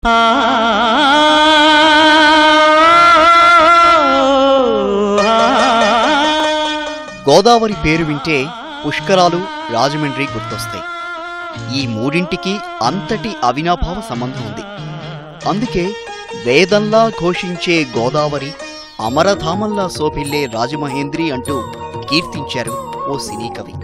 గోదావరి పేరు వింటే పుష్కరాలు రాజమండ్రి గుర్తొస్తాయి ఈ మూడింటికి అంతటి అవినాభావ సంబంధం ఉంది అందుకే వేదంలా ఘోషించే గోదావరి అమరధామంలా శోభిల్లే రాజమహేంద్రి అంటూ కీర్తించారు ఓ సినీ కవి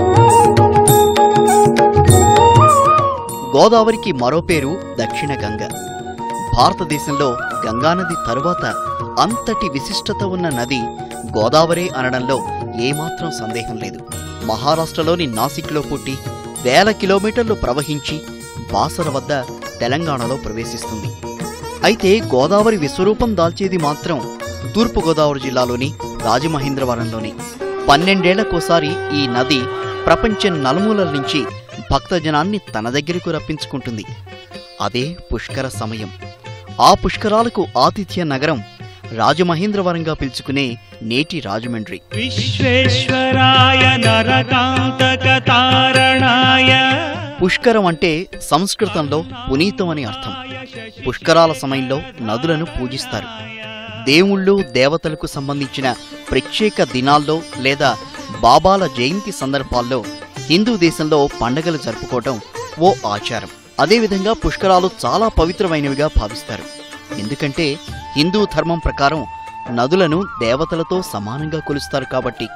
గోదావరికి మరో పేరు దక్షిణ గంగ భారతదేశంలో గంగానది తరువాత అంతటి విశిష్టత ఉన్న నది గోదావరి అనడంలో ఏమాత్రం సందేహం లేదు మహారాష్ట్రలోని నాసిక్లో పుట్టి వేల కిలోమీటర్లు ప్రవహించి బాసర వద్ద తెలంగాణలో ప్రవేశిస్తుంది అయితే గోదావరి విశ్వరూపం దాల్చేది మాత్రం తూర్పుగోదావరి జిల్లాలోని రాజమహేంద్రవరంలోని పన్నెండేళ్లకోసారి ఈ నది ప్రపంచం నలుమూలల నుంచి భక్తజనాన్ని తన దగ్గరకు రప్పించుకుంటుంది అదే పుష్కర సమయం ఆ పుష్కరాలకు ఆతిథ్య నగరం రాజమహేంద్రవరంగా పిలుచుకునే నేటి రాజమండ్రి విశ్వేశ్వరాయ నరకాంతకతారణాయ పుష్కరం అంటే సంస్కృతంలో పునీతం అని అర్థం పుష్కరాల సమయంలో నదులను పూజిస్తారు దేవుళ్ళు దేవతలకు సంబంధించిన ప్రత్యేక దినాల్లో లేదా బాబాల జయంతి సందర్భాల్లో హిందూ దేశంలో పండగలు జరుపుకోవడం ఓ ఆచారం అదేవిధంగా పుష్కరాలు చాలా పవిత్రమైనవిగా భావిస్తారు ఎందుకంటే హిందూ ధర్మం ప్రకారం నదులను దేవతలతో సమానంగా కొలుస్తారు కాబట్టి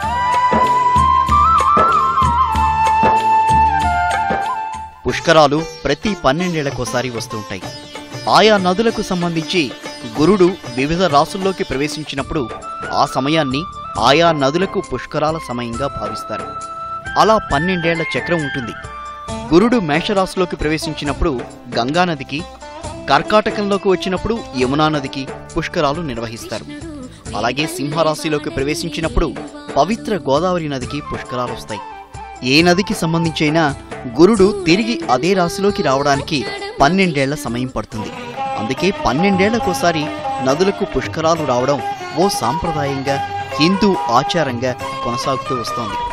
పుష్కరాలు ప్రతి పన్నెండేళ్లకోసారి వస్తుంటాయి ఆయా నదులకు సంబంధించి గురుడు వివిధ రాసుల్లోకి ప్రవేశించినప్పుడు ఆ సమయాన్ని ఆయా నదులకు పుష్కరాల సమయంగా భావిస్తారు అలా పన్నెండేళ్ల చక్రం ఉంటుంది గురుడు మేషరాశిలోకి ప్రవేశించినప్పుడు గంగానదికి కర్కాటకంలోకి వచ్చినప్పుడు యమునా నదికి పుష్కరాలు నిర్వహిస్తారు అలాగే సింహరాశిలోకి ప్రవేశించినప్పుడు పవిత్ర గోదావరి నదికి పుష్కరాలు వస్తాయి ఏ నదికి సంబంధించైనా గురుడు తిరిగి అదే రాశిలోకి రావడానికి పన్నెండేళ్ల సమయం పడుతుంది అందుకే పన్నెండేళ్లకోసారి నదులకు పుష్కరాలు రావడం ఓ సాంప్రదాయంగా హిందూ ఆచారంగా కొనసాగుతూ వస్తోంది